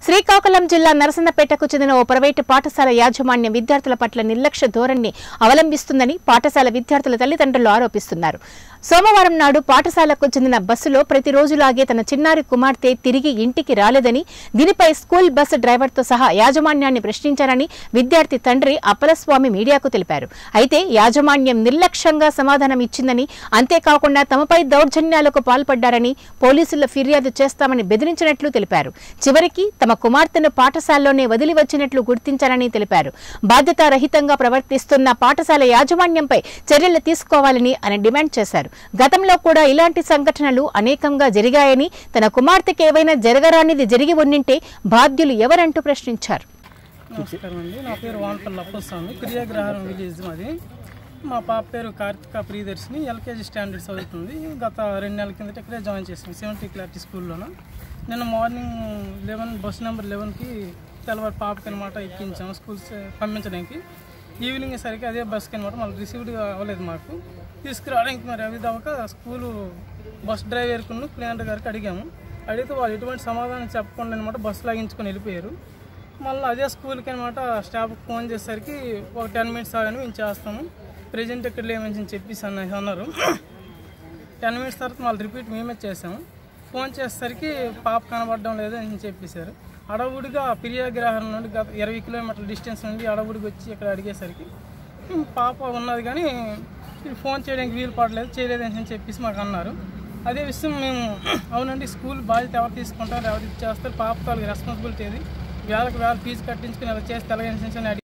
శ్రీకాకుళం జిల్లా నరసన్నపేటకు చెందిన ఓ ప్రైవేటు పాఠశాల యాజమాన్యం విద్యార్థుల పట్ల నిర్లక్ష్య ధోరణి అవలంబిస్తుందని పాఠశాల విద్యార్థుల తల్లిదండ్రులు ఆరోపిస్తున్నారు సోమవారం నాడు పాఠశాలకు చెందిన బస్సులో ప్రతిరోజులాగే తన చిన్నారి కుమార్తె తిరిగి ఇంటికి రాలేదని దీనిపై స్కూల్ బస్సు డ్రైవర్తో సహా యాజమాన్యాన్ని ప్రశ్నించారని విద్యార్థి తండ్రి అప్పలస్వామి మీడియాకు తెలిపారు అయితే యాజమాన్యం నిర్లక్ష్యంగా సమాధానం ఇచ్చిందని అంతేకాకుండా తమపై దౌర్జన్యాలకు పాల్పడ్డారని పోలీసుల్లో ఫిర్యాదు చేస్తామని బెదిరించినట్లు తెలిపారు చివరికి తమ కుమార్తెను పాఠశాలలోనే వదిలి వచ్చినట్లు గుర్తించారని తెలిపారు బాధ్యతారహితంగా ప్రవర్తిస్తున్న పాఠశాల యాజమాన్యంపై చర్యలు తీసుకోవాలని ఆయన డిమాండ్ చేశారు గతంలో కూడా ఇలాంటి సంఘటనలు అనేకంగా జరిగాయని తన కుమార్తెకి ఏవైనా జరగరానిది జరిగి ఉండింటే బాధ్యులు ఎవరంటూ ప్రశ్నించారు నమస్కారం అండి నా పేరు వానపల్లి అప్పస్వామి క్రియాగ్రహారం విలేజ్ మాది మా పాప పేరు కార్తిక ప్రియదర్శిని ఎల్కేజీ స్టాండర్డ్ చదువుతుంది గత రెండు నెలల కిందట ఇక్కడే జాయిన్ చేసాం సెవెంటీ క్లారిటీ స్కూల్లోన నిన్న మార్నింగ్ లెవెన్ బస్ నెంబర్ లెవెన్కి తెల్లవారు పాపకి అనమాట ఎక్కించాము స్కూల్ పంపించడానికి ఈవినింగ్ సరికి అదే బస్కి అనమాట మళ్ళీ రిసీవ్డ్ అవ్వలేదు మాకు తీసుకురావడానికి మరి అవి దాకా స్కూలు బస్ డ్రైవర్కును క్లీనర్ గారికి అడిగాము అడిగితే వాళ్ళు ఎటువంటి సమాధానం చెప్పకుండా అనమాట బస్సు లాగించుకొని వెళ్ళిపోయారు మళ్ళీ అదే స్కూల్కి అనమాట స్టాఫ్కి ఫోన్ చేసేసరికి ఒక టెన్ మినిట్స్ ఆగాను మేము చేస్తాము ప్రజెంట్ ఇక్కడ లేమని చెప్పేసి అన్న అన్నారు టెన్ మినిట్స్ తర్వాత మళ్ళీ రిపీట్ మేమే చేసాము ఫోన్ చేసేసరికి పాప కనబడడం లేదు అని చెప్పేశారు అడవుడిగా పిరియాగ్రహం నుండి గత ఇరవై కిలోమీటర్ల డిస్టెన్స్ నుండి అడవుడికి వచ్చి ఇక్కడ అడిగేసరికి "ఉమ్, పాప ఉన్నది కానీ మీరు ఫోన్ చేయడానికి వీలు పడలేదు చేయలేదు అని చెప్పేసి మాకు అన్నారు అదే విషయం మేము అవునండి స్కూల్ బాధ్యత ఎవరు తీసుకుంటారు ఎవరు చేస్తారు పాప తాలూకు రెస్పాన్సిబిలిటీ అది వేలకు వేల ఫీజు కట్టించుకుని అలా చేస్తే ఎలాగని అడిగి